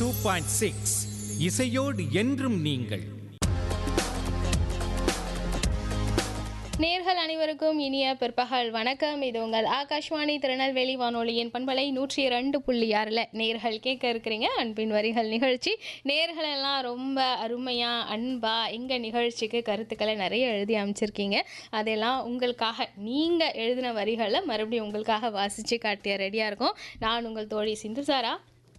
two point six இசையோடு என்றும் நீங்கள் நேர்கள் அனைவருக்கும் இனிய பிற்பகல் வணக்கம் இது உங்கள் ஆகாஷ்வாணி திருநெல்வேலி வானொலியின் பண்பலை நூற்றி இரண்டு புள்ளி ஆறில் நேர்கள் கேட்க இருக்கிறீங்க அன்பின் வரிகள் நிகழ்ச்சி நேர்கள் எல்லாம் ரொம்ப அருமையாக அன்பாக எங்கள் நிகழ்ச்சிக்கு கருத்துக்களை நிறைய எழுதி அமைச்சிருக்கீங்க அதெல்லாம் உங்களுக்காக நீங்கள் எழுதின வரிகளை மறுபடியும் உங்களுக்காக வாசித்து காட்டிய ரெடியாக இருக்கும் நான் உங்கள் தோழி சிந்துசாரா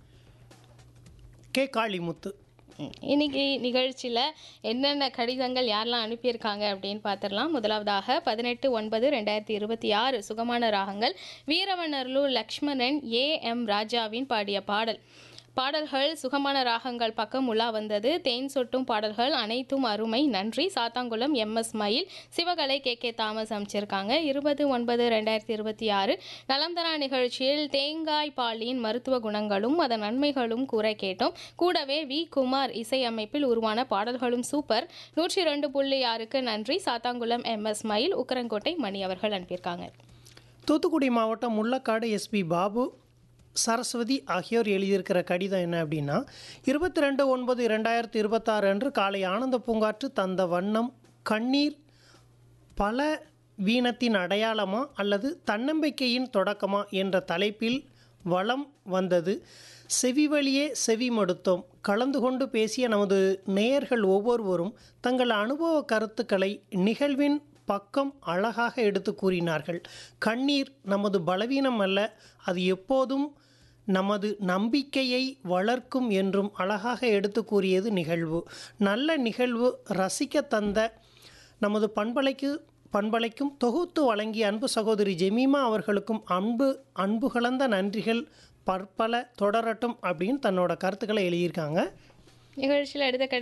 கே காளிமுத்து ம், இன்னைக்கு நிகழ்ச்சியில் என்னென்ன கடிதங்கள் யாரெல்லாம் அனுப்பியிருக்காங்க அப்படின்னு பார்த்துடலாம் முதலாவதாக பதினெட்டு ஒன்பது ரெண்டாயிரத்தி இருபத்தி ஆறு சுகமான ராகங்கள் வீரவனர்லூர் லக்ஷ்மணன் ஏ எம் ராஜாவின் பாடிய பாடல் பாடல்கள் சுகமான ராகங்கள் பக்கம் உலா வந்தது தேன் சொட்டும் பாடல்கள் அனைத்தும் அருமை நன்றி சாத்தாங்குளம் எம் எஸ் மயில் சிவகலை கே கே தாமஸ் அமைச்சிருக்காங்க இருபது ஒன்பது ரெண்டாயிரத்தி இருபத்தி ஆறு நலம்தரா நிகழ்ச்சியில் தேங்காய் பாலின் மருத்துவ குணங்களும் அதன் நன்மைகளும் கூற கேட்டோம் கூடவே வி குமார் இசையமைப்பில் உருவான பாடல்களும் சூப்பர் நூற்றி ரெண்டு புள்ளி ஆறுக்கு நன்றி சாத்தாங்குளம் எம் எஸ் மயில் உக்கரங்கோட்டை மணி அவர்கள் அனுப்பியிருக்காங்க தூத்துக்குடி மாவட்டம் முள்ளக்காடு எஸ்பி பாபு சரஸ்வதி ஆகியோர் எழுதியிருக்கிற கடிதம் என்ன அப்படின்னா இருபத்தி ரெண்டு ஒன்பது இரண்டாயிரத்தி இருபத்தாறு அன்று காலை ஆனந்த பூங்காற்று தந்த வண்ணம் கண்ணீர் பல வீணத்தின் அடையாளமா அல்லது தன்னம்பிக்கையின் தொடக்கமா என்ற தலைப்பில் வளம் வந்தது செவி வழியே செவி மடுத்தோம் கலந்து கொண்டு பேசிய நமது நேயர்கள் ஒவ்வொருவரும் தங்கள் அனுபவ கருத்துக்களை நிகழ்வின் பக்கம் அழகாக எடுத்து கூறினார்கள் கண்ணீர் நமது பலவீனம் அல்ல அது எப்போதும் நமது நம்பிக்கையை வளர்க்கும் என்றும் அழகாக எடுத்து கூறியது நிகழ்வு நல்ல நிகழ்வு ரசிக்க தந்த நமது பண்பலைக்கு பண்பலைக்கும் தொகுத்து வழங்கிய அன்பு சகோதரி ஜெமீமா அவர்களுக்கும் அன்பு அன்பு கலந்த நன்றிகள் பற்பல தொடரட்டும் அப்படின்னு தன்னோட கருத்துக்களை எழுதியிருக்காங்க நிகழ்ச்சியில் எடுத்த